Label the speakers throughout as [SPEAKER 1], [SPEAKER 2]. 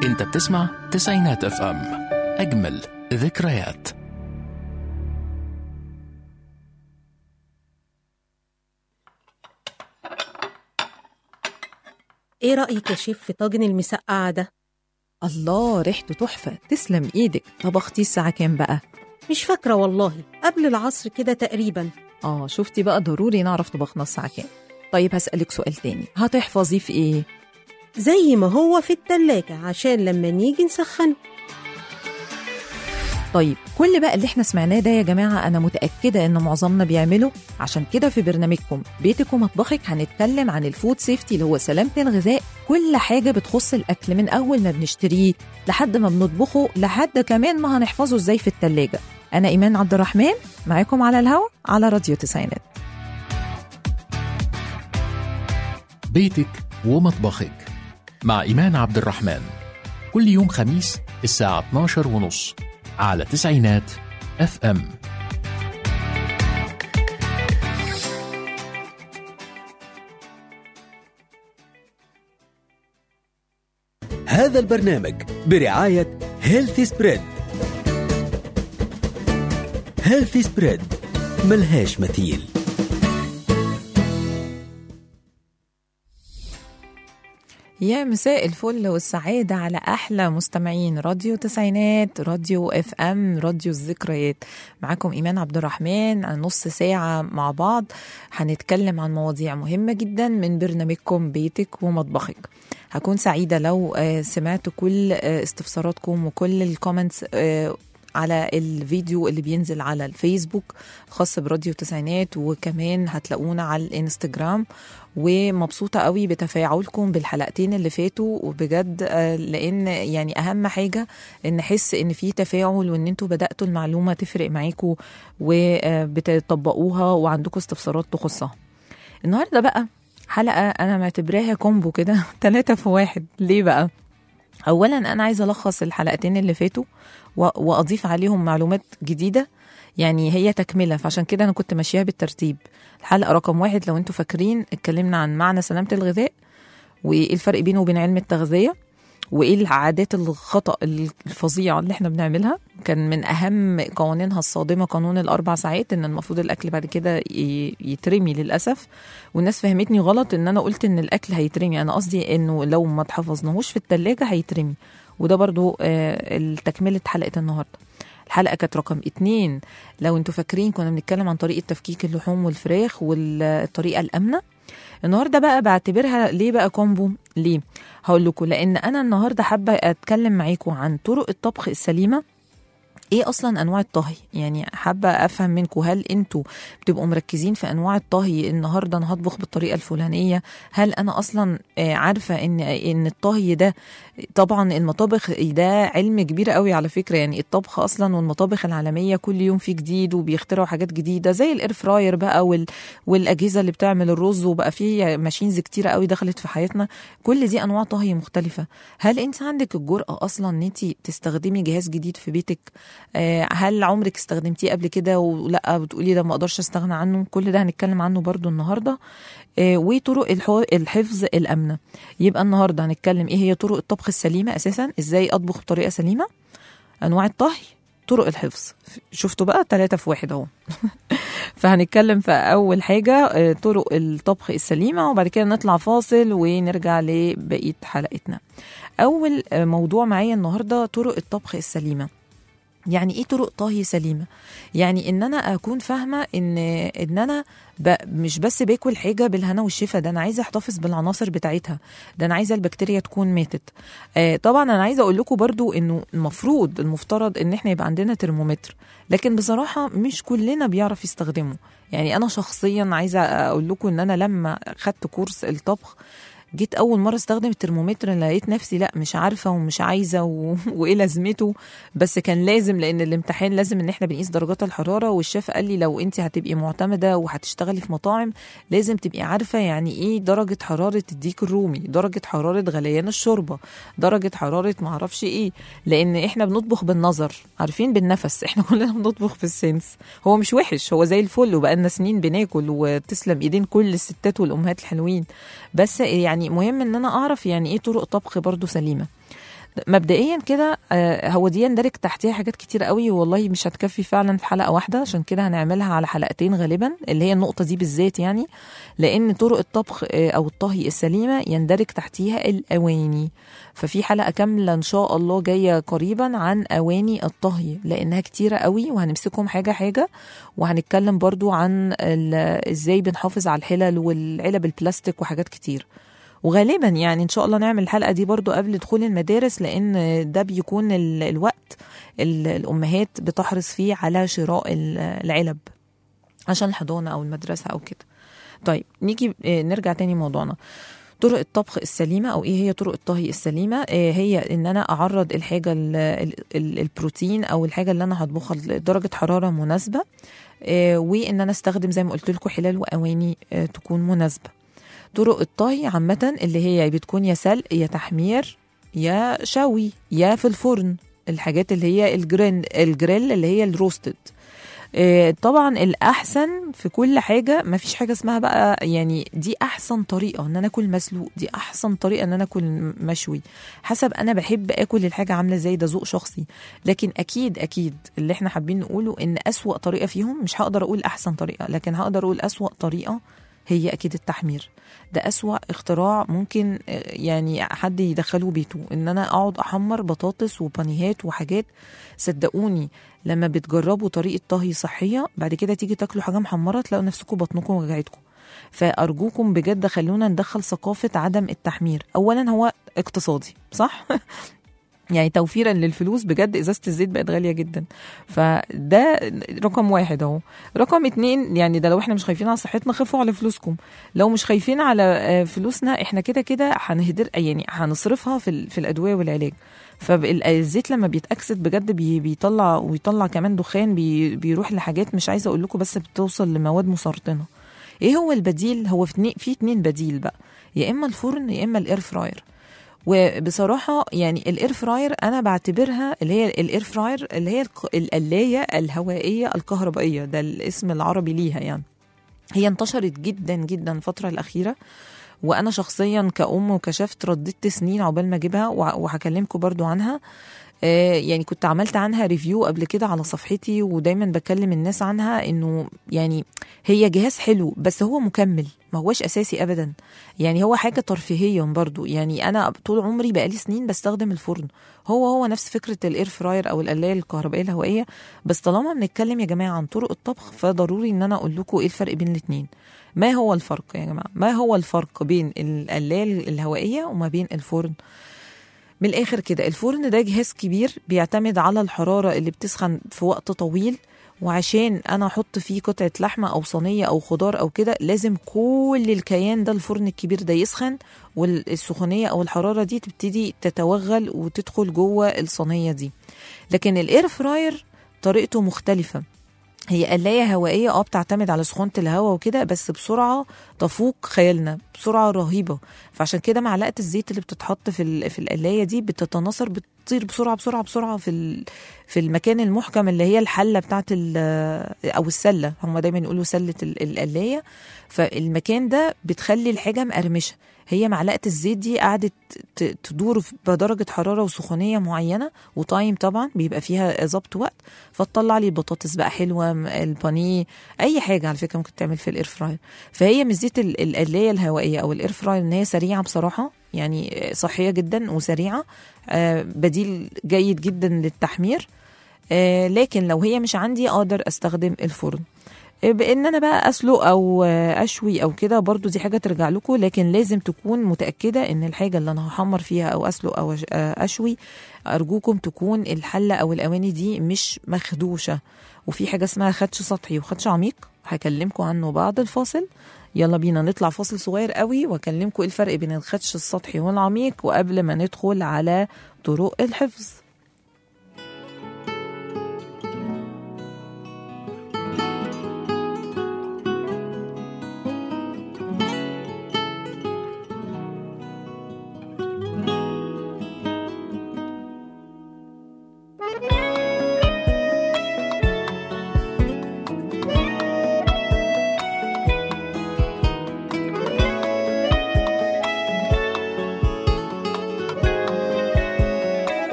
[SPEAKER 1] انت بتسمع تسعينات اف ام اجمل ذكريات
[SPEAKER 2] ايه رأيك يا شيف في طاجن المسقعة ده؟
[SPEAKER 3] الله ريحته تحفة تسلم ايدك طبختي الساعة كام بقى؟
[SPEAKER 2] مش فاكرة والله قبل العصر كده تقريبا
[SPEAKER 3] اه شفتي بقى ضروري نعرف طبخنا الساعة كام طيب هسألك سؤال تاني هتحفظيه في ايه؟
[SPEAKER 2] زي ما هو في التلاجة عشان لما نيجي نسخن
[SPEAKER 3] طيب كل بقى اللي احنا سمعناه ده يا جماعة أنا متأكدة إن معظمنا بيعمله عشان كده في برنامجكم بيتك ومطبخك هنتكلم عن الفود سيفتي اللي هو سلامة الغذاء كل حاجة بتخص الأكل من أول ما بنشتريه لحد ما بنطبخه لحد كمان ما هنحفظه إزاي في التلاجة أنا إيمان عبد الرحمن معاكم على الهوا على راديو تسعينات
[SPEAKER 1] بيتك ومطبخك مع إيمان عبد الرحمن كل يوم خميس الساعة 12 ونص على تسعينات اف ام
[SPEAKER 4] هذا البرنامج برعاية هيلثي سبريد هيلثي سبريد ملهاش مثيل
[SPEAKER 3] يا مساء الفل والسعادة على أحلى مستمعين راديو تسعينات راديو اف ام راديو الذكريات معاكم إيمان عبد الرحمن نص ساعة مع بعض هنتكلم عن مواضيع مهمة جدا من برنامجكم بيتك ومطبخك هكون سعيدة لو آه، سمعت كل آه، استفساراتكم وكل الكومنتس آه، على الفيديو اللي بينزل على الفيسبوك خاص براديو تسعينات وكمان هتلاقونا على الانستجرام ومبسوطة قوي بتفاعلكم بالحلقتين اللي فاتوا وبجد آه، لان يعني اهم حاجة ان احس ان في تفاعل وان انتوا بدأتوا المعلومة تفرق معاكم وبتطبقوها وعندكم استفسارات تخصها النهاردة بقى حلقة انا معتبراها كومبو كده ثلاثة في واحد ليه بقى اولا انا عايزه الخص الحلقتين اللي فاتوا و- واضيف عليهم معلومات جديده يعني هي تكمله فعشان كده انا كنت ماشيها بالترتيب الحلقه رقم واحد لو انتوا فاكرين اتكلمنا عن معنى سلامه الغذاء وايه الفرق بينه وبين علم التغذيه وايه العادات الخطا الفظيعه اللي احنا بنعملها كان من اهم قوانينها الصادمه قانون الاربع ساعات ان المفروض الاكل بعد كده ي- يترمي للاسف والناس فهمتني غلط ان انا قلت ان الاكل هيترمي انا قصدي انه لو ما تحفظناهوش في التلاجة هيترمي وده برضو آه، تكملة حلقة النهاردة الحلقة كانت رقم اتنين لو انتوا فاكرين كنا بنتكلم عن طريقة تفكيك اللحوم والفراخ والطريقة الآمنة النهارده بقى بعتبرها ليه بقى كومبو ليه هقول لكم لان انا النهارده حابه اتكلم معاكم عن طرق الطبخ السليمه ايه اصلا انواع الطهي يعني حابه افهم منكم هل انتوا بتبقوا مركزين في انواع الطهي النهارده انا هطبخ بالطريقه الفلانيه هل انا اصلا آه، عارفه ان ان الطهي ده طبعا المطابخ ده علم كبير قوي على فكره يعني الطبخ اصلا والمطابخ العالميه كل يوم فيه جديد وبيخترعوا حاجات جديده زي الاير فراير بقى وال والاجهزه اللي بتعمل الرز وبقى فيه ماشينز كتيره قوي دخلت في حياتنا كل دي انواع طهي مختلفه هل انت عندك الجرأه اصلا ان انت تستخدمي جهاز جديد في بيتك آه، هل عمرك استخدمتيه قبل كده ولا بتقولي ده ما اقدرش استغنى عنه كل ده هنتكلم عنه برضو النهارده آه، وطرق الحو- الحفظ الامنه يبقى النهارده هنتكلم ايه هي طرق الطبخ السليمه اساسا ازاي اطبخ بطريقه سليمه انواع الطهي طرق الحفظ شفتوا بقى ثلاثة في واحد اهو فهنتكلم في اول حاجه آه، طرق الطبخ السليمه وبعد كده نطلع فاصل ونرجع لبقيه حلقتنا اول آه، موضوع معايا النهارده طرق الطبخ السليمه يعني ايه طرق طهي سليمه يعني ان انا اكون فاهمه ان ان انا ب... مش بس باكل حاجه بالهنا والشفا ده انا عايزه احتفظ بالعناصر بتاعتها ده انا عايزه البكتيريا تكون ماتت آه طبعا انا عايزه اقول لكم برضو انه المفروض المفترض ان احنا يبقى عندنا ترمومتر لكن بصراحه مش كلنا بيعرف يستخدمه يعني انا شخصيا عايزه اقول لكم ان انا لما خدت كورس الطبخ جيت اول مره استخدم الترمومتر لقيت نفسي لا مش عارفه ومش عايزه و... وايه لازمته بس كان لازم لان الامتحان لازم ان احنا بنقيس درجات الحراره والشيف قال لي لو انت هتبقي معتمده وهتشتغلي في مطاعم لازم تبقي عارفه يعني ايه درجه حراره الديك الرومي درجه حراره غليان الشوربه درجه حراره معرفش ايه لان احنا بنطبخ بالنظر عارفين بالنفس احنا كلنا بنطبخ بالسنس هو مش وحش هو زي الفل وبقالنا سنين بناكل وتسلم ايدين كل الستات والامهات الحلوين بس يعني مهم ان انا اعرف يعني ايه طرق طبخ برضو سليمه مبدئيا كده آه، هو دي يندرج تحتها حاجات كتير قوي والله مش هتكفي فعلا في حلقه واحده عشان كده هنعملها على حلقتين غالبا اللي هي النقطه دي بالذات يعني لان طرق الطبخ آه، او الطهي السليمه يندرج تحتيها الاواني ففي حلقه كامله ان شاء الله جايه قريبا عن اواني الطهي لانها كتيره قوي وهنمسكهم حاجه حاجه وهنتكلم برضو عن ال- ازاي بنحافظ على الحلل والعلب البلاستيك وحاجات كتير وغالبا يعني ان شاء الله نعمل الحلقه دي برضو قبل دخول المدارس لان ده بيكون ال- الوقت ال- الامهات بتحرص فيه على شراء ال- العلب عشان الحضانه او المدرسه او كده طيب نيجي آه، نرجع تاني موضوعنا طرق الطبخ السليمه او ايه هي طرق الطهي السليمه آه، هي ان انا اعرض الحاجه ال- ال- ال- البروتين او الحاجه اللي انا هطبخها لدرجه حراره مناسبه آه، وان انا استخدم زي ما قلت لكم حلال واواني آه، تكون مناسبه طرق الطهي عامه اللي هي بتكون يا سلق يا تحمير يا شوي يا في الفرن الحاجات اللي هي الجرين الجريل اللي هي الروستد آه، طبعا الاحسن في كل حاجه ما فيش حاجه اسمها بقى يعني دي احسن طريقه ان انا اكل مسلوق دي احسن طريقه ان انا اكل مشوي حسب انا بحب اكل الحاجه عامله ازاي ده ذوق شخصي لكن اكيد اكيد اللي احنا حابين نقوله ان اسوا طريقه فيهم مش هقدر اقول احسن طريقه لكن هقدر اقول اسوا طريقه هي اكيد التحمير ده اسوا اختراع ممكن آه، يعني حد يدخله بيته ان انا اقعد احمر بطاطس وبانيهات وحاجات صدقوني لما بتجربوا طريقه طهي صحيه بعد كده تيجي تاكلوا حاجه محمره تلاقوا نفسكم بطنكم وجعتكم فارجوكم بجد خلونا ندخل ثقافه عدم التحمير اولا هو اقتصادي صح يعني توفيرا للفلوس بجد ازازه الزيت بقت غاليه جدا فده رقم واحد اهو رقم اتنين يعني ده لو احنا مش خايفين على صحتنا خافوا على فلوسكم لو مش خايفين على آه، فلوسنا احنا كده كده هنهدر يعني هنصرفها في ال- في الادويه والعلاج فالزيت لما بيتاكسد بجد بي بيطلع ويطلع كمان دخان بي بيروح لحاجات مش عايزه اقول لكم بس بتوصل لمواد مسرطنه ايه هو البديل هو في اتنين- في اتنين بديل بقى يا اما الفرن يا اما الاير فراير وبصراحه يعني الاير فراير انا بعتبرها اللي هي الاير فراير اللي هي الق- القلايه الهوائيه الكهربائيه ده الاسم العربي ليها يعني هي انتشرت جدا جدا الفتره الاخيره وانا شخصيا كأم وكشفت رددت سنين عقبال ما اجيبها وع- وهكلمكم برضو عنها آه، يعني كنت عملت عنها ريفيو قبل كده على صفحتي ودايما بكلم الناس عنها انه يعني هي جهاز حلو بس هو مكمل ما هوش اساسي ابدا يعني هو حاجه ترفيهيا برضو يعني انا طول عمري بقالي سنين بستخدم الفرن هو هو نفس فكره الاير فراير او القلايه الكهربائيه الهوائيه بس طالما بنتكلم يا جماعه عن طرق الطبخ فضروري ان انا اقول لكم ايه الفرق بين الاثنين ما هو الفرق يا جماعه ما هو الفرق بين القلايه الهوائيه وما بين الفرن من الاخر كده الفرن ده جهاز كبير بيعتمد على الحراره اللي بتسخن في وقت طويل وعشان انا احط فيه قطعه لحمه او صينيه او خضار او كده لازم كل الكيان ده الفرن الكبير ده يسخن والسخونيه او الحراره دي تبتدي تتوغل وتدخل جوه الصينيه دي لكن الاير فراير طريقته مختلفه هي قلاية هوائية اه بتعتمد على سخونة الهواء وكده بس بسرعة تفوق خيالنا بسرعة رهيبة فعشان كده معلقة الزيت اللي بتتحط في ال- في القلاية دي بتتناثر بتطير بسرعة بسرعة بسرعة في ال- في المكان المحكم اللي هي الحلة بتاعت ال- أو السلة هم دايما يقولوا سلة ال- القلاية فالمكان ده بتخلي الحاجة مقرمشة هي معلقة الزيت دي قعدت ت- تدور بدرجة حرارة وسخونية معينة وتايم طبعا بيبقى فيها ظبط وقت فتطلع لي بطاطس بقى حلوه م- البانيه اي حاجه على فكره ممكن تعمل في الاير فراير فهي ميزه ال- القلايه الهوائيه او الاير فراير ان هي سريعه بصراحه يعني صحيه جدا وسريعه آه، بديل جيد جدا للتحمير آه، لكن لو هي مش عندي اقدر استخدم الفرن آه، بان انا بقى اسلق او آه، اشوي او كده برضو دي حاجه ترجع لكم لكن لازم تكون متاكده ان الحاجه اللي انا هحمر فيها او اسلق او أش- آه، اشوي ارجوكم تكون الحله او الاواني دي مش مخدوشه وفي حاجه اسمها خدش سطحي وخدش عميق هكلمكم عنه بعد الفاصل يلا بينا نطلع فاصل صغير قوي واكلمكم ايه الفرق بين الخدش السطحي والعميق وقبل ما ندخل على طرق الحفظ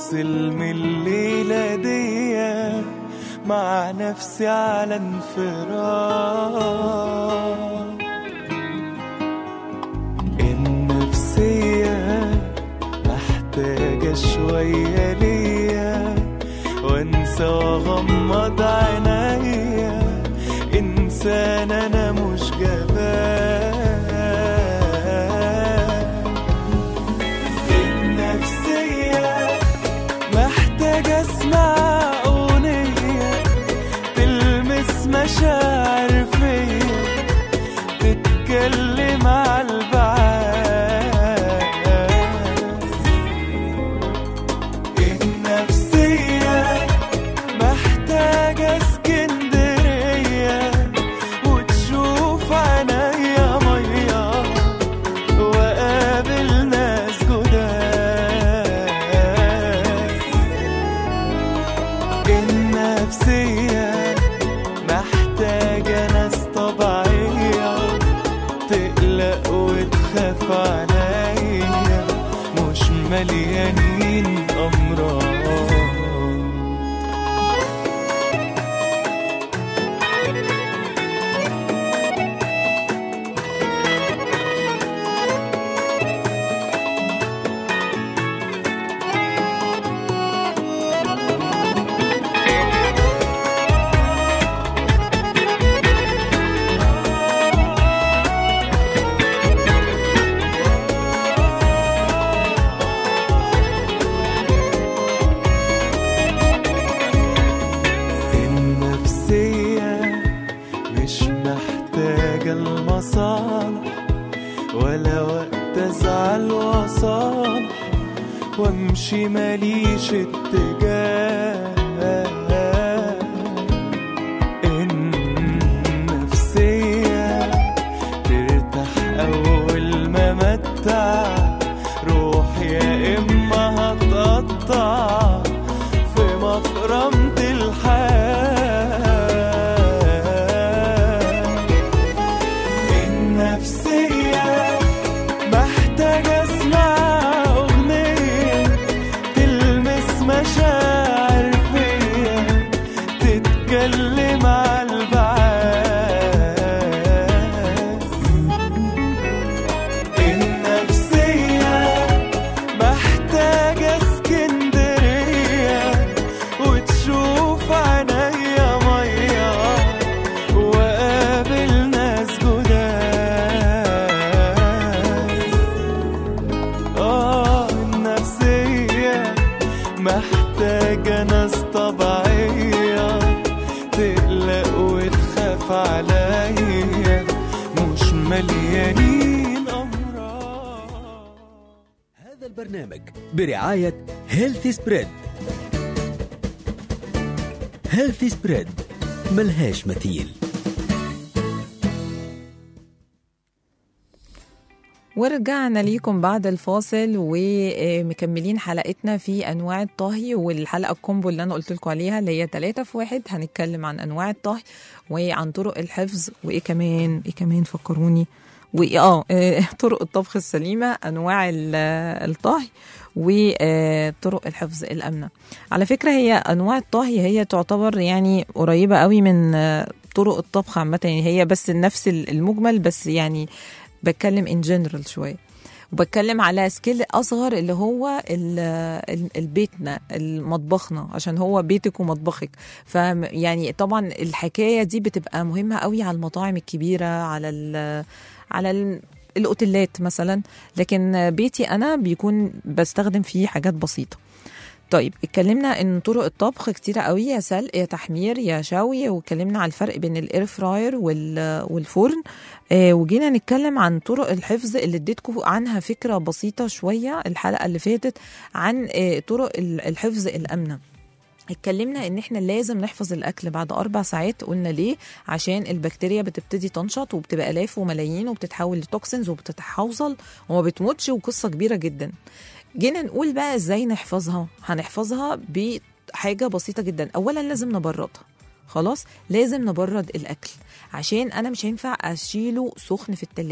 [SPEAKER 5] افصل من الليلة دي مع نفسي على انفراد النفسية محتاجة شوية ليا وانسى واغمض عينيا انسان انا مش جبان النفسية محتاجة اسمع اغنية تلمس مشاعر فيا تتكلم على البعاد النفسية محتاجة اسكندرية وتشوف عينيا مية وقابل ناس جداد النفسية محتاجة ناس طبيعية تقلق وتخاف عليا مش مليانين أمراض النفسية مش محتاجة المصالح ولا وقت أزعل وأصالح وأمشي ماليش اتجاه النفسية ترتاح أول ما متع روح يا إما هتقطع في مفرمة الحياة النفسية محتاجة اسمع أغنية تلمس مشاعر فيا تتكلم على البعاد النفسية محتاجة اسكندرية وتشوف عينيا مية وقابل ناس جداد اه النفسية محتاجة ناس طبيعية تقلق وتخاف عليا مش مليانين أمراض
[SPEAKER 4] هذا البرنامج برعاية هيلثي سبريد هيلثي سبريد ملهاش مثيل
[SPEAKER 3] ورجعنا ليكم بعد الفاصل ومكملين حلقتنا في انواع الطهي والحلقه الكومبو اللي انا قلت لكم عليها اللي هي ثلاثة في واحد هنتكلم عن انواع الطهي وعن طرق الحفظ وايه كمان ايه كمان فكروني وايه اه آه، طرق الطبخ السليمه انواع ال- الطهي وطرق الحفظ الامنه على فكره هي انواع الطهي هي تعتبر يعني قريبه قوي من آه، طرق الطبخ عامه يعني هي بس نفس المجمل بس يعني بتكلم ان جنرال شويه وبتكلم على سكيل اصغر اللي هو ال- ال- البيتنا المطبخنا عشان هو بيتك ومطبخك ف يعني طبعا الحكايه دي بتبقى مهمه قوي على المطاعم الكبيره على ال على ال الاوتيلات مثلا لكن بيتي انا بيكون بستخدم فيه حاجات بسيطه طيب اتكلمنا ان طرق الطبخ كتيره قوي يا سلق يا تحمير يا شوي واتكلمنا على الفرق بين الاير فراير وال- والفرن آه وجينا نتكلم عن طرق الحفظ اللي اديتكم عنها فكره بسيطه شويه الحلقه اللي فاتت عن آه طرق ال- الحفظ الامنه اتكلمنا ان احنا لازم نحفظ الاكل بعد اربع ساعات قلنا ليه عشان البكتيريا بتبتدي تنشط وبتبقى الاف وملايين وبتتحول لتوكسينز وبتتحوصل وما بتموتش وقصه كبيره جدا جينا نقول بقى ازاي نحفظها هنحفظها بحاجه بسيطه جدا اولا لازم نبردها خلاص لازم نبرد الاكل عشان انا مش هينفع اشيله سخن في التلاجة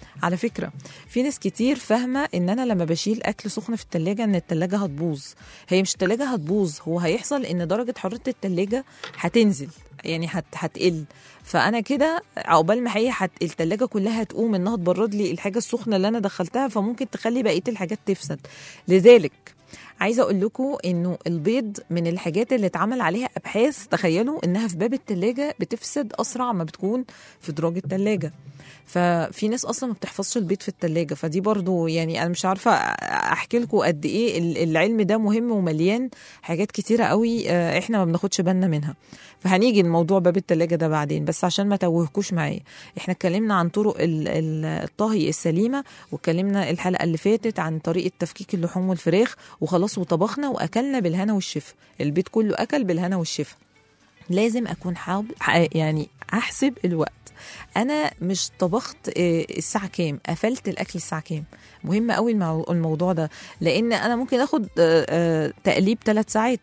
[SPEAKER 3] على فكره في ناس كتير فاهمه ان انا لما بشيل اكل سخن في التلاجة ان التلاجة هتبوظ هي مش التلاجة هتبوظ هو هيحصل ان درجه حراره التلاجة هتنزل يعني هت هتقل فانا كده عقبال ما هي هت... التلاجة كلها هتقوم انها تبرد لي الحاجه السخنه اللي انا دخلتها فممكن تخلي بقيه الحاجات تفسد لذلك عايزه اقول لكم انه البيض من الحاجات اللي اتعمل عليها ابحاث تخيلوا انها في باب التلاجة بتفسد اسرع ما بتكون في دراج التلاجة ففي ناس اصلا ما بتحفظش البيض في التلاجة فدي برضو يعني انا مش عارفه احكي لكم قد ايه ال- العلم ده مهم ومليان حاجات كتيره قوي آه، احنا ما بناخدش بالنا منها فهنيجي الموضوع باب التلاجة ده بعدين بس عشان ما توهكوش معايا احنا اتكلمنا عن طرق ال- ال- الطهي السليمه واتكلمنا الحلقه اللي فاتت عن طريقه تفكيك اللحوم والفراخ وخلاص وطبخنا واكلنا بالهنا والشفا البيت كله اكل بالهنا والشفا لازم اكون حاب ح- يعني احسب الوقت انا مش طبخت آه، الساعه كام قفلت الاكل الساعه كام مهم قوي المو- الموضوع ده لان انا ممكن اخد آه، آه، تقليب ثلاث ساعات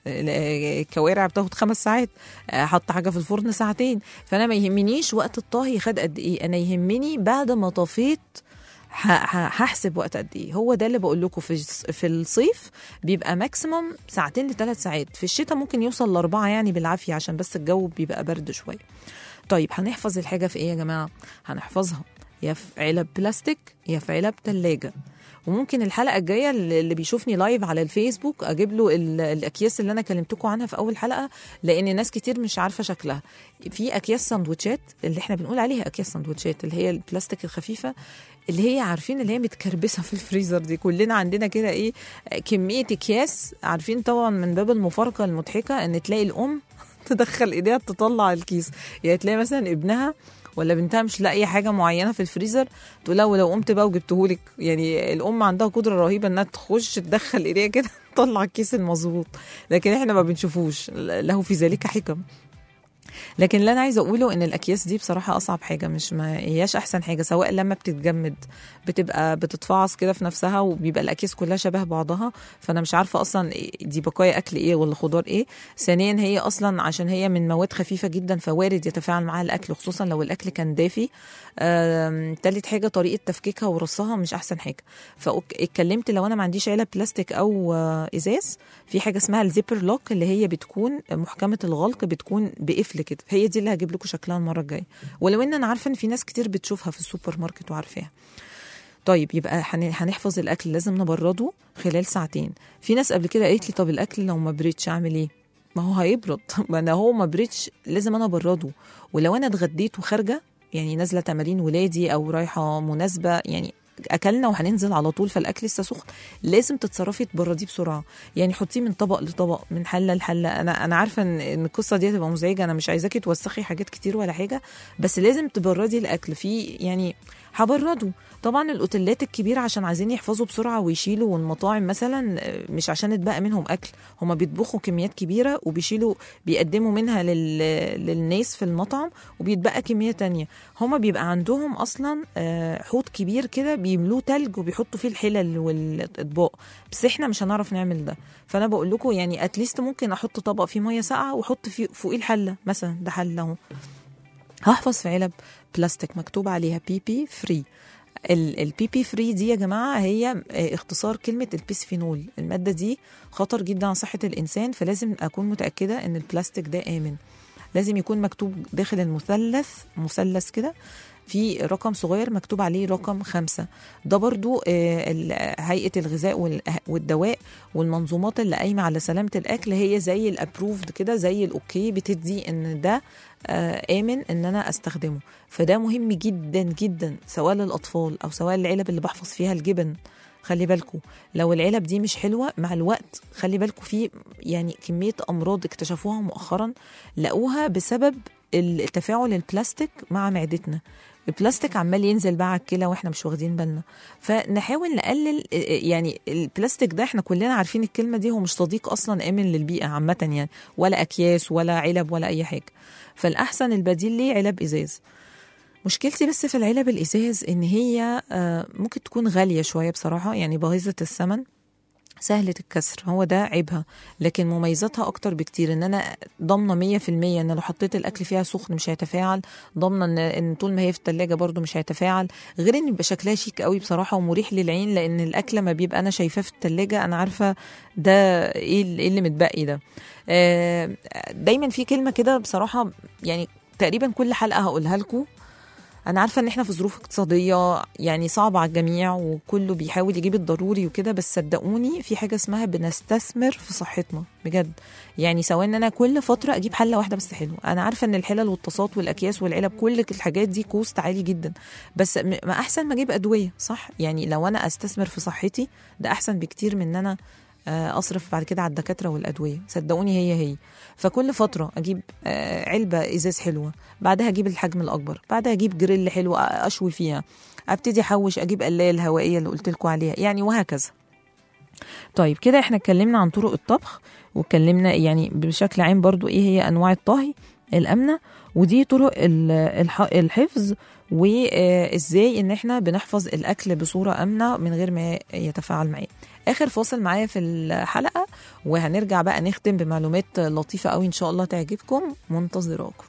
[SPEAKER 3] آه، الكوارع بتاخد خمس ساعات آه، حط حاجه في الفرن ساعتين فانا ما يهمنيش وقت الطهي خد قد ايه انا يهمني بعد ما طفيت ه- ه- هحسب وقت قد ايه هو ده اللي بقول لكم في الص- في الصيف بيبقى ماكسيموم ساعتين لثلاث ساعات في الشتاء ممكن يوصل لاربعه يعني بالعافيه عشان بس الجو بيبقى برد شويه طيب هنحفظ الحاجه في ايه يا جماعه هنحفظها يا في علب بلاستيك يا في علب تلاجة وممكن الحلقه الجايه اللي اللي بيشوفني لايف على الفيسبوك اجيب له ال- الاكياس اللي انا كلمتكم عنها في اول حلقه لان ناس كتير مش عارفه شكلها في اكياس سندوتشات اللي احنا بنقول عليها اكياس سندوتشات اللي هي البلاستيك الخفيفه اللي هي عارفين اللي هي متكربسه في الفريزر دي كلنا عندنا كده ايه كميه اكياس عارفين طبعا من باب المفارقه المضحكه ان تلاقي الام تدخل ايديها تطلع الكيس يعني تلاقي مثلا ابنها ولا بنتها مش لاقيه حاجه معينه في الفريزر تقول لها ولو قمت بقى وجبتهولك يعني الام عندها قدره رهيبه انها تخش تدخل ايديها كده تطلع الكيس المظبوط لكن احنا ما بنشوفوش له في ذلك حكم لكن اللي انا عايزه اقوله ان الاكياس دي بصراحه اصعب حاجه مش ما هياش احسن حاجه سواء لما بتتجمد بتبقى بتتفعص كده في نفسها وبيبقى الاكياس كلها شبه بعضها فانا مش عارفه اصلا دي بقايا اكل ايه ولا خضار ايه ثانيا هي اصلا عشان هي من مواد خفيفه جدا فوارد يتفاعل معاها الاكل خصوصا لو الاكل كان دافي آم، تالت حاجه طريقه تفكيكها ورصها مش احسن حاجه فاتكلمت لو انا ما عنديش علب بلاستيك او آه، ازاز في حاجه اسمها الزيبر لوك اللي هي بتكون محكمه الغلق بتكون بقفل كده هي دي اللي هجيب لكم شكلها المره الجايه ولو ان انا عارفه ان في ناس كتير بتشوفها في السوبر ماركت وعارفاها طيب يبقى هن- هنحفظ الاكل لازم نبرده خلال ساعتين في ناس قبل كده قالت لي طب الاكل لو ما بريتش اعمل ايه ما هو هيبرد ما انا هو ما بريتش لازم انا ابرده ولو انا اتغديت وخارجه يعني نازله تمارين ولادي او رايحه مناسبه يعني اكلنا وهننزل على طول فالاكل لسه سخن لازم تتصرفي تبرديه بسرعه يعني حطيه من طبق لطبق من حله لحله انا انا عارفه ان ان القصه دي هتبقى مزعجه انا مش عايزاكي توسخي حاجات كتير ولا حاجه بس لازم تبردي الاكل في يعني هبرده طبعا الاوتيلات الكبيره عشان عايزين يحفظوا بسرعه ويشيلوا والمطاعم مثلا آه، مش عشان اتبقى منهم اكل هما بيطبخوا كميات كبيره وبيشيلوا بيقدموا منها لل... للناس في المطعم وبيتبقى كميه تانية هما بيبقى عندهم اصلا آه، حوض كبير كده بيملوه تلج وبيحطوا فيه الحلل والاطباق بس احنا مش هنعرف نعمل ده فانا بقول لكم يعني اتليست ممكن احط طبق فيه ميه ساقعه واحط فيه فوقيه الحله مثلا ده حل اهو هحفظ في علب بلاستيك مكتوب عليها بي بي فري البي بي فري دي يا جماعه هي آه، اختصار كلمه البيسفينول الماده دي خطر جدا على صحه الانسان فلازم اكون متاكده ان البلاستيك ده امن لازم يكون مكتوب داخل المثلث مثلث كده في رقم صغير مكتوب عليه رقم خمسة ده برضو آه، ال- هيئة الغذاء وال- والدواء والمنظومات اللي قايمة على سلامة الأكل هي زي الأبروفد كده زي الأوكي بتدي إن ده آه، آمن إن أنا أستخدمه فده مهم جدا جدا سواء للأطفال أو سواء العلب اللي بحفظ فيها الجبن خلي بالكم لو العلب دي مش حلوة مع الوقت خلي بالكم في يعني كمية أمراض اكتشفوها مؤخرا لقوها بسبب التفاعل البلاستيك مع معدتنا البلاستيك عمال ينزل بقى على الكلى واحنا مش واخدين بالنا فنحاول نقلل يعني البلاستيك ده احنا كلنا عارفين الكلمه دي هو مش صديق اصلا امن للبيئه عامه يعني ولا اكياس ولا علب ولا اي حاجه فالاحسن البديل ليه علب ازاز مشكلتي بس في العلب الازاز ان هي آه، ممكن تكون غاليه شويه بصراحه يعني باهظه الثمن سهلة الكسر هو ده عيبها لكن مميزاتها أكتر بكتير إن أنا ضامنة مية في المية إن لو حطيت الأكل فيها سخن مش هيتفاعل ضامنة إن, إن طول ما هي في التلاجة برضو مش هيتفاعل غير إن يبقى شكلها شيك قوي بصراحة ومريح للعين لأن الأكل لما بيبقى أنا شايفاه في التلاجة أنا عارفة ده إيه اللي إيه اللي متبقي ده آه، دايما في كلمة كده بصراحة يعني تقريبا كل حلقة هقولها لكم انا عارفه ان احنا في ظروف اقتصاديه يعني صعبه على الجميع وكله بيحاول يجيب الضروري وكده بس صدقوني في حاجه اسمها بنستثمر في صحتنا بجد يعني سواء ان انا كل فتره اجيب حله واحده بس حلوه انا عارفه ان الحلل والطاسات والاكياس والعلب كل الحاجات دي كوست عالي جدا بس م- ما احسن ما اجيب ادويه صح يعني لو انا استثمر في صحتي ده احسن بكتير من ان انا آه، اصرف بعد كده على الدكاتره والادويه صدقوني هي هي فكل فتره اجيب آه، علبه ازاز حلوه بعدها اجيب الحجم الاكبر بعدها اجيب جريل حلو اشوي فيها ابتدي احوش اجيب قلايه الهوائيه اللي قلت لكم عليها يعني وهكذا طيب كده احنا اتكلمنا عن طرق الطبخ واتكلمنا يعني بشكل عام برضو ايه هي انواع الطهي الامنه ودي طرق ال- الح- الحفظ وازاي ان احنا بنحفظ الاكل بصوره امنه من غير ما يتفاعل معاه اخر فاصل معايا في الحلقه وهنرجع بقى نختم بمعلومات لطيفه قوي ان شاء الله تعجبكم منتظراكم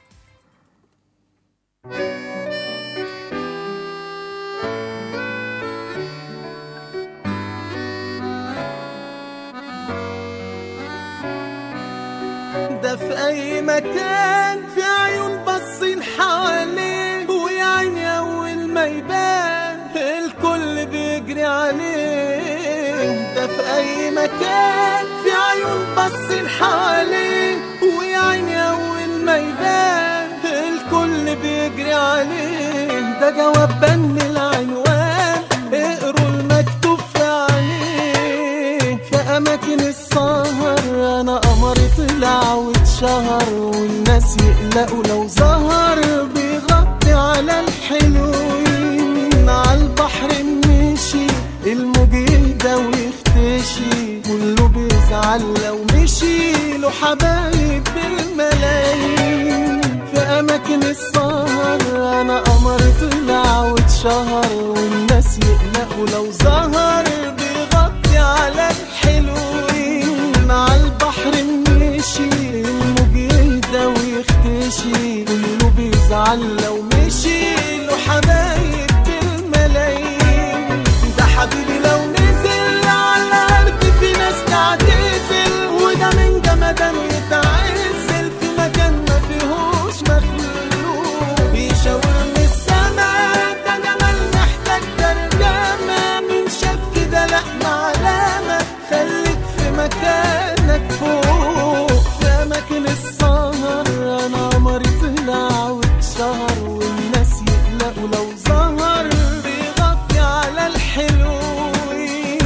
[SPEAKER 5] ده في اي مكان في عيون باصين حواليه ويا عيني اول ما يبان الكل بيجري عليه ده في اي مكان في عيون باصين حواليه ويا عيني اول ما يبان الكل بيجري عليه ده جواب بن العنوان اقروا المكتوب في عليه في اماكن السهر انا قمر طلع واتشهر والناس يقلقوا لو ظهر بيغطي على الحلوين على البحر مشي الموج يهدى ويختشي كله بيزعل لو مشي له حبايب بالملايين في اماكن السهر انا قمر طلع واتشهر والناس يقلقوا لو ظهر بيغطي على الحلوين على البحر مشي الموج يهدى ويختشي كله بيزعل لو مشي له حبايب بالملايين ده حبيبي لو نزل على الارض في ناس تعتزل وده من جمدان يتعزل في مكان ما فيهوش مخلوق بيشاور من السما ده جمال محتاج ترجمة من شاف كده لا معلمة خليك في مكانك فوق في أماكن السهر أنا قمري طلع واتشهر والناس يقلقوا لو ظهر بيغطي على الحلوين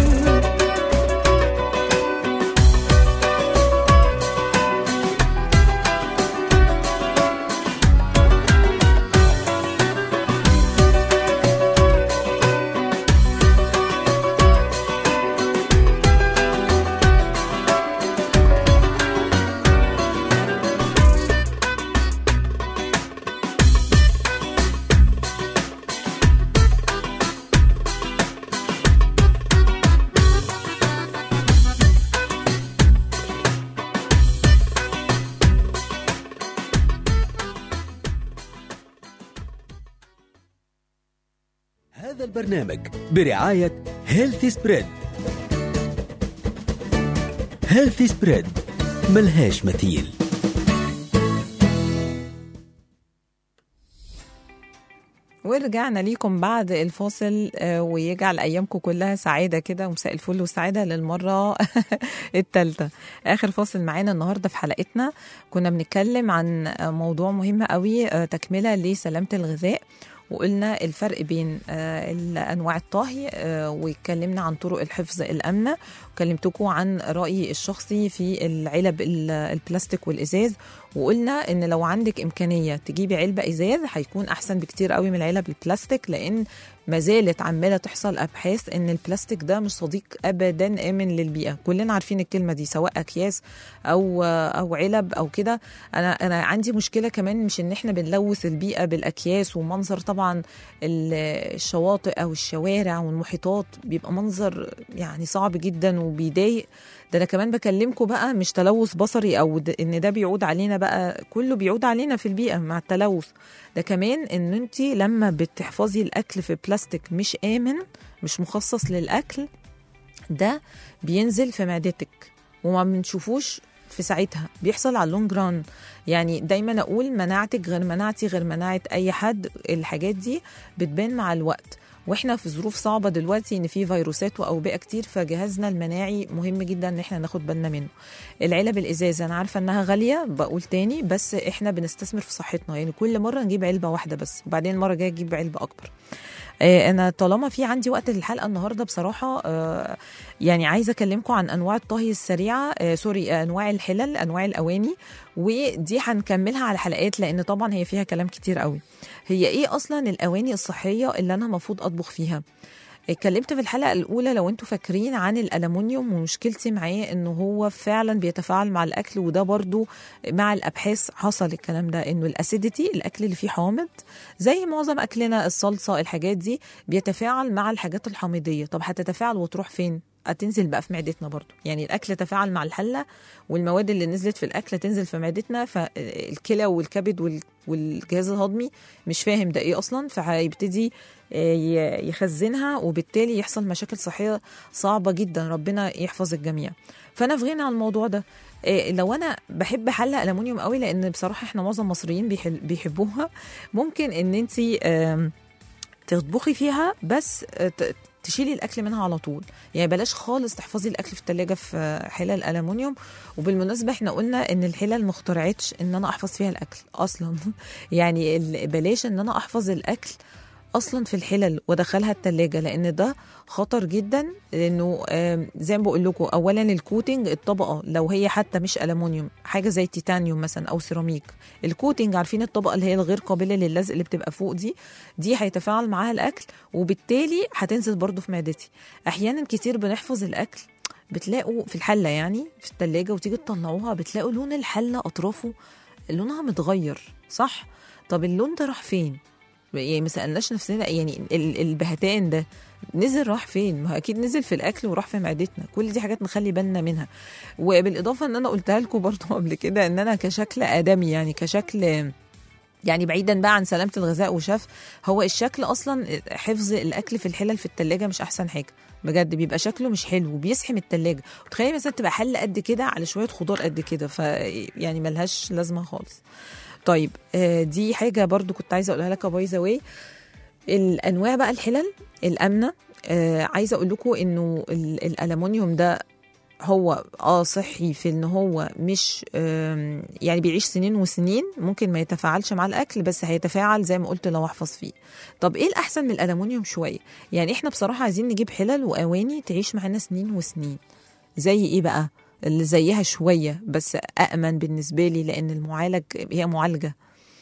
[SPEAKER 4] هذا البرنامج برعاية هيلثي سبريد هيلثي سبريد ملهاش مثيل
[SPEAKER 3] ورجعنا ليكم بعد الفاصل آه، ويجعل ايامكم كلها سعاده كده ومساء الفل والسعاده للمره الثالثه اخر فاصل معانا النهارده في حلقتنا كنا بنتكلم عن آه، موضوع مهم قوي آه، تكمله لسلامه الغذاء وقلنا الفرق بين آه، انواع الطهي آه، واتكلمنا عن طرق الحفظ الامنه وكلمتكم عن رايي الشخصي في العلب ال- البلاستيك والازاز وقلنا ان لو عندك امكانيه تجيبي علبه ازاز هيكون احسن بكتير قوي من العلب البلاستيك لان ما زالت عماله تحصل ابحاث ان البلاستيك ده مش صديق ابدا امن للبيئه كلنا عارفين الكلمه دي سواء اكياس او او علب او كده انا انا عندي مشكله كمان مش ان احنا بنلوث البيئه بالاكياس ومنظر طبعا ال- الشواطئ او الشوارع والمحيطات بيبقى منظر يعني صعب جدا انه بيضايق ده انا كمان بكلمكم بقى مش تلوث بصري او د- ان ده بيعود علينا بقى كله بيعود علينا في البيئه مع التلوث ده كمان ان انت لما بتحفظي الاكل في بلاستيك مش امن مش مخصص للاكل ده بينزل في معدتك وما بنشوفوش في ساعتها بيحصل على اللونج ران يعني دايما اقول مناعتك غير مناعتي غير مناعه اي حد الحاجات دي بتبان مع الوقت واحنا في ظروف صعبه دلوقتي ان في فيروسات واوبئه كتير فجهازنا المناعي مهم جدا ان احنا ناخد بالنا منه العلب الازاز انا عارفه انها غاليه بقول تاني بس احنا بنستثمر في صحتنا يعني كل مره نجيب علبه واحده بس وبعدين المره الجايه نجيب علبه اكبر آه، انا طالما في عندي وقت للحلقه النهارده بصراحه آه، يعني عايزه اكلمكم عن انواع الطهي السريعه آه، سوري آه، انواع الحلل انواع الاواني ودي هنكملها على حلقات لان طبعا هي فيها كلام كتير قوي هي ايه اصلا الاواني الصحيه اللي انا المفروض اطبخ فيها اتكلمت في الحلقه الاولى لو انتوا فاكرين عن الالومنيوم ومشكلتي معاه انه هو فعلا بيتفاعل مع الاكل وده برضو مع الابحاث حصل الكلام ده انه الاسيديتي الاكل اللي فيه حامض زي معظم اكلنا الصلصه الحاجات دي بيتفاعل مع الحاجات الحامضيه طب هتتفاعل وتروح فين هتنزل بقى في معدتنا برضو يعني الاكل تفاعل مع الحله والمواد اللي نزلت في الاكل تنزل في معدتنا فالكلى والكبد وال- والجهاز الهضمي مش فاهم ده ايه اصلا فهيبتدي آه، ي- يخزنها وبالتالي يحصل مشاكل صحيه صعبه جدا ربنا يحفظ الجميع فانا في غنى عن الموضوع ده آه، لو انا بحب حله الومنيوم قوي لان بصراحه احنا معظم المصريين بيحل- بيحبوها ممكن ان انت تطبخي فيها بس آه، ت- تشيلي الاكل منها على طول يعني بلاش خالص تحفظي الاكل في التلاجة في آه، حلل الومنيوم وبالمناسبه احنا قلنا ان الحلل ما اخترعتش ان انا احفظ فيها الاكل اصلا يعني ال- بلاش ان انا احفظ الاكل اصلا في الحلل وادخلها التلاجة لان ده خطر جدا لانه آم، زي ما بقول لكم اولا الكوتنج الطبقه لو هي حتى مش الومنيوم حاجه زي تيتانيوم مثلا او سيراميك الكوتنج عارفين الطبقه اللي هي الغير قابله للزق اللي بتبقى فوق دي دي هيتفاعل معاها الاكل وبالتالي هتنزل برضو في معدتي احيانا كتير بنحفظ الاكل بتلاقوا في الحله يعني في التلاجة وتيجي تطلعوها بتلاقوا لون الحله اطرافه لونها متغير صح طب اللون ده راح فين يعني ما سالناش نفسنا يعني ال- البهتان ده نزل راح فين ما هو اكيد نزل في الاكل وراح في معدتنا كل دي حاجات نخلي بالنا منها وبالاضافه ان انا قلتها لكم برضو قبل كده ان انا كشكل ادمي يعني كشكل يعني بعيدا بقى عن سلامه الغذاء وشاف هو الشكل اصلا حفظ الاكل في الحلل في التلاجة مش احسن حاجه بجد بيبقى شكله مش حلو وبيسحم التلاجة وتخيلي مثلا تبقى حله قد كده على شويه خضار قد كده ف يعني ملهاش لازمه خالص طيب آه، دي حاجه برضو كنت عايزه اقولها لك باي ذا واي الانواع بقى الحلل الامنه آه عايزه اقول لكم انه ال- الالومنيوم ده هو اه صحي في ان هو مش آم، يعني بيعيش سنين وسنين ممكن ما يتفاعلش مع الاكل بس هيتفاعل زي ما قلت لو احفظ فيه طب ايه الاحسن من الالومنيوم شويه يعني احنا بصراحه عايزين نجيب حلل واواني تعيش معانا سنين وسنين زي ايه بقى اللي زيها شويه بس امن بالنسبه لي لان المعالج هي معالجه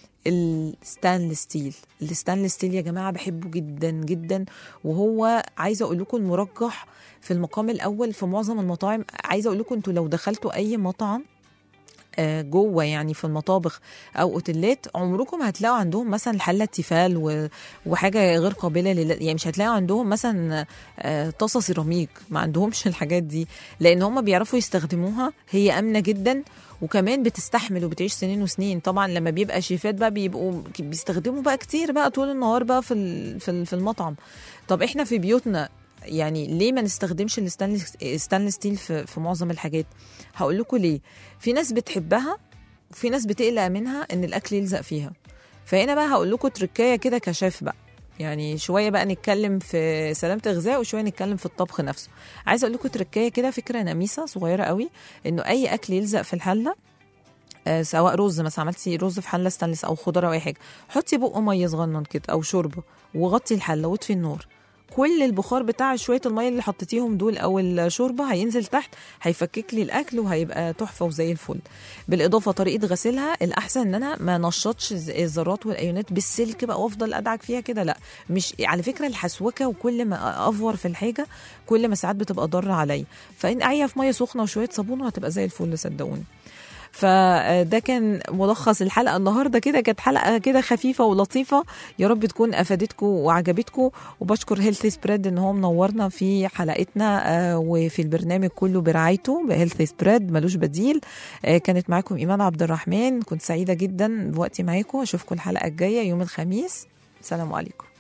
[SPEAKER 3] الستانلس ستيل الستانلس ستيل يا جماعه بحبه جدا جدا وهو عايزه اقول لكم المرجح في المقام الاول في معظم المطاعم عايزه اقول لكم انتوا لو دخلتوا اي مطعم آه، جوه يعني في المطابخ او اوتيلات عمركم هتلاقوا عندهم مثلا حله تيفال و- وحاجه غير قابله لل... يعني مش هتلاقوا عندهم مثلا آه، طاسه سيراميك ما عندهمش الحاجات دي لان هم بيعرفوا يستخدموها هي امنه جدا وكمان بتستحمل وبتعيش سنين وسنين طبعا لما بيبقى شيفات بقى بيبقوا بيستخدموا بقى كتير بقى طول النهار بقى في ال- في ال- في المطعم طب احنا في بيوتنا يعني ليه ما نستخدمش الستانلس ستانلس ستيل في, في معظم الحاجات هقول لكم ليه في ناس بتحبها وفي ناس بتقلق منها ان الاكل يلزق فيها فهنا بقى هقول لكم تركايه كده كشاف بقى يعني شويه بقى نتكلم في سلامه الغذاء وشويه نتكلم في الطبخ نفسه عايزه اقول لكم تركايه كده فكره نميسه صغيره قوي انه اي اكل يلزق في الحله آه، سواء رز مثلا عملتي رز في حله ستانلس او خضره او اي حاجه حطي بق ميه صغنن كده او شوربه وغطي الحله واطفي النار كل البخار بتاع شويه الميه اللي حطيتيهم دول او الشوربه هينزل تحت هيفكك لي الاكل وهيبقى تحفه وزي الفل بالاضافه طريقه غسيلها الاحسن ان انا ما نشطش الز- الذرات والايونات بالسلك بقى وافضل ادعك فيها كده لا مش على فكره الحسوكه وكل ما افور في الحاجه كل ما ساعات بتبقى ضاره عليا فان اعيها في ميه سخنه وشويه صابون وهتبقى زي الفل صدقوني فده كان ملخص الحلقه النهارده كده كانت حلقه كده خفيفه ولطيفه يا رب تكون افادتكم وعجبتكم وبشكر هيلث سبريد ان هو منورنا في حلقتنا آه، وفي البرنامج كله برعايته بهيلث سبريد ملوش بديل آه، كانت معاكم ايمان عبد الرحمن كنت سعيده جدا بوقتي معاكم اشوفكم الحلقه الجايه يوم الخميس سلام عليكم